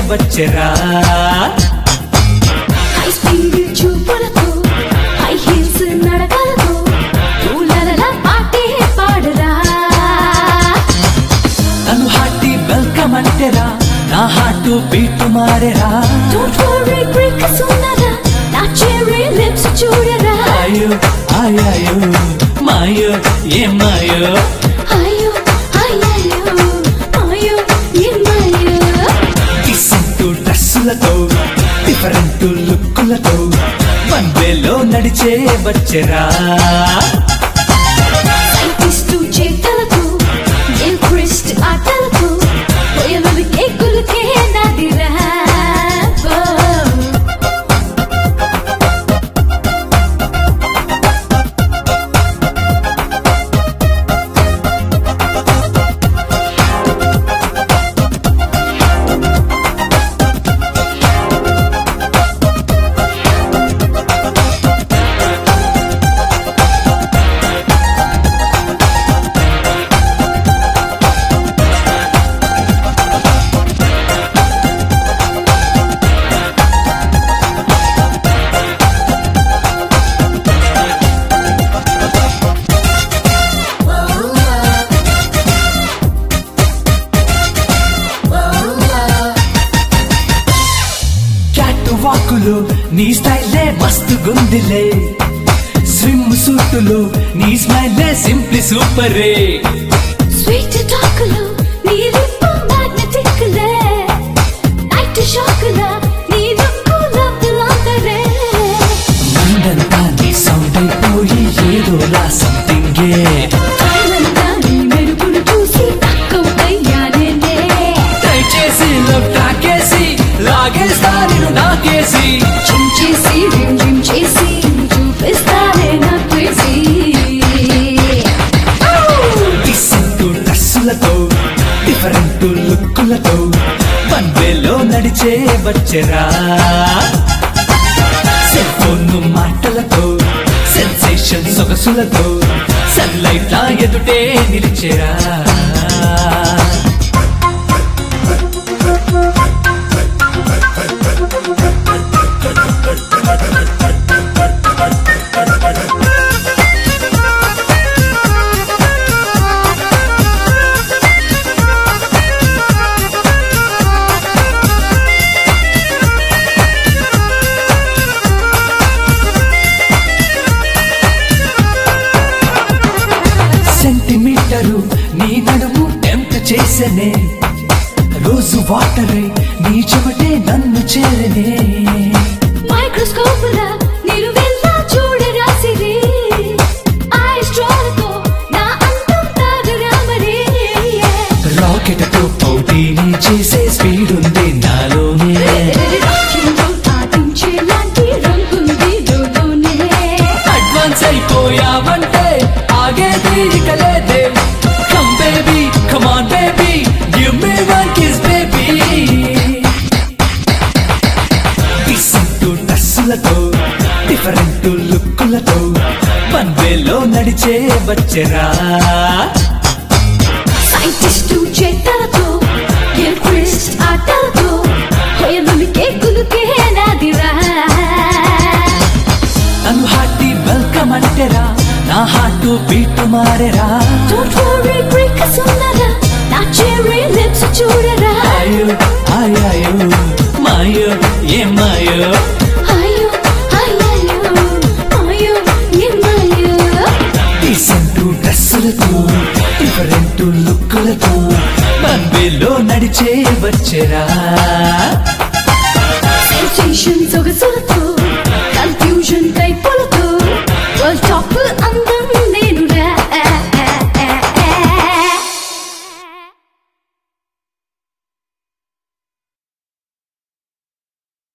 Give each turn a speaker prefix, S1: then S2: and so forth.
S1: వచ్చరా
S2: high speed చూపులతో high heels నడకలతో పూలల పాటే పాడరా
S1: తను హార్టీ వెల్కమ్ అంటేరా నా హార్ట్ బీట్ మారేరా
S2: డోంట్ వరీ బ్రేక్ ఉన్నదా నా చెర్రీ లిప్స్ చూడరా
S1: ఆయో ఆయాయో మాయో ఏ మాయో
S2: అయ్యో అయ్యయ్యో అయ్యో ఏమయ్యో
S1: డిసెంట్ డ్రెస్సులతో డిఫరెంట్ లుక్కులతో వన్ వేలో నడిచే వచ్చరా
S2: సైంటిస్టు చేతలతో ఎల్ క్రిస్ట్ ఆటలతో పోయలు కేకులకే నాదిరా ఓ.
S1: క్యాట్ వాకులు నీ స్టైలే మస్తు గుందిలే స్విమ్ సూటులు నీ స్మైలే సింప్లీ సూపరే
S2: స్వీట్ టాకులు నీ లిప్ మ్యాగ్నెటిక్లే నైట్ షాకుల నీ లుక్కు లవ్లాంతరే
S1: ముందంతా నీ సౌండ్ అయిపోయి ఏదోలా సంథింగే
S2: తాయిలంతా నీ మెరుపులు చూసి తక్కువయ్యానే
S1: దయచేసి లవ్ తాకేసి లాగేస్తా నేను నాకేసి
S2: చించేసి రిమ్ రిమ్ చేసి చూపిస్తానే నా క్రేజీ
S1: డిసెంట్ డ్రెస్సులతో డిఫరెంట్ లుక్కులతో వన్ వేలో నడిచే వచ్చరా సెల్ ఫోన్ మాటలతో సెన్సేషన్ సొగసులతో సన్లైట్ లా ఎదుటే నిలిచేరా సెంటీమీటరు నీ నడుము టెంప్ట్ చేసనే రోజు వాటరే నీ చెమటే నన్ను చేరనే
S2: మైక్రోస్కోపుల నిలువెల్లా చూడరాసిరి ఐస్ట్రాలతో నా అందం తాగరామరే
S1: రాకెట్ తో పోటీని చేసే స్పీడ్ ఉంది నాలోనే
S2: రాకెట్లో ఆటించేలాంటి రంగుంది లోలోనే
S1: అడ్వాన్స్ అయిపోయావంటే ఆగేది ఇక లేదే come baby come on baby give me one kiss baby decent డ్రెస్సులతో డిఫరెంట్ లుక్కులతో వన్ వేలో నడిచే వచ్చరా
S2: సైంటిస్టు చేతలతో ఎల్ క్రిస్ట్ ఆటలతో హోయలు కేకులకే నాదిరా
S1: తను హార్టీ వెల్కమ్ అంటేరా నా హార్ట్ బీట్ మారేరా